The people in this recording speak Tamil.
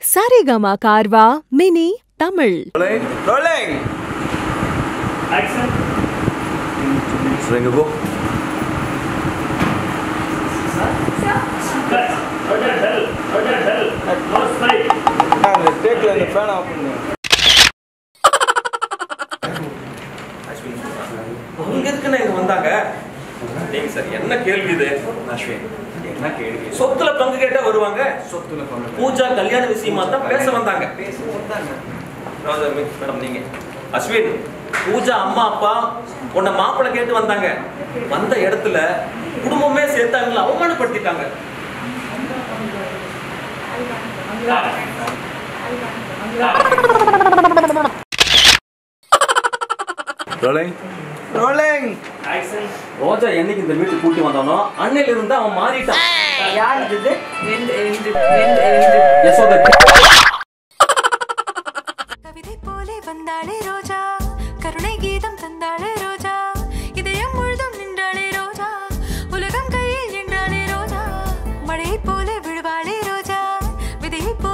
Saregama Carvaan mini Tamil Rolling. Rolling. Action. Swing go. Cut. Roger, hell. Roger, hell. No strike. அந்த டேக்ல அந்த ஃபேன் ஆஃப் பண்ணு அவங்க எதுக்குன்னு இங்க வந்தாங்க நீங்க சார் என்ன கேள்வி இது அஸ்வின் என்ன கேள்வி சொத்துல பங்கு கேட்டா வருவாங்க சொத்துல பங்கு பூஜா கல்யாண விஷயமா தான் பேச வந்தாங்க பேச வந்தாங்க ராஜா, மேடம் நீங்க அஸ்வின் பூஜா அம்மா அப்பா உன்னை மாப்பிள்ளை கேட்டு வந்தாங்க வந்த இடத்துல குடும்பமே சேர்த்தாங்களா அவமானப்படுத்திட்டாங்க ரோலிங் ரோலிங் Action. ரோஜா என்னைக்கு இந்த வீட்டுக்கு கூட்டி வந்தானோ அன்னையில இருந்து அவன் மாறிட்டான் யார் இது வெந்து வெந்து வெந்து வெந்து யசோதா கவிதை போலே வந்தாளே ரோஜா கருணை கீதம் தந்தாளே ரோஜா இதயம் முழுதும் நின்றாளே ரோஜா உலகம் கையில் நின்றாளே ரோஜா மழையை போலே விழுவாளே ரோஜா விதையை போல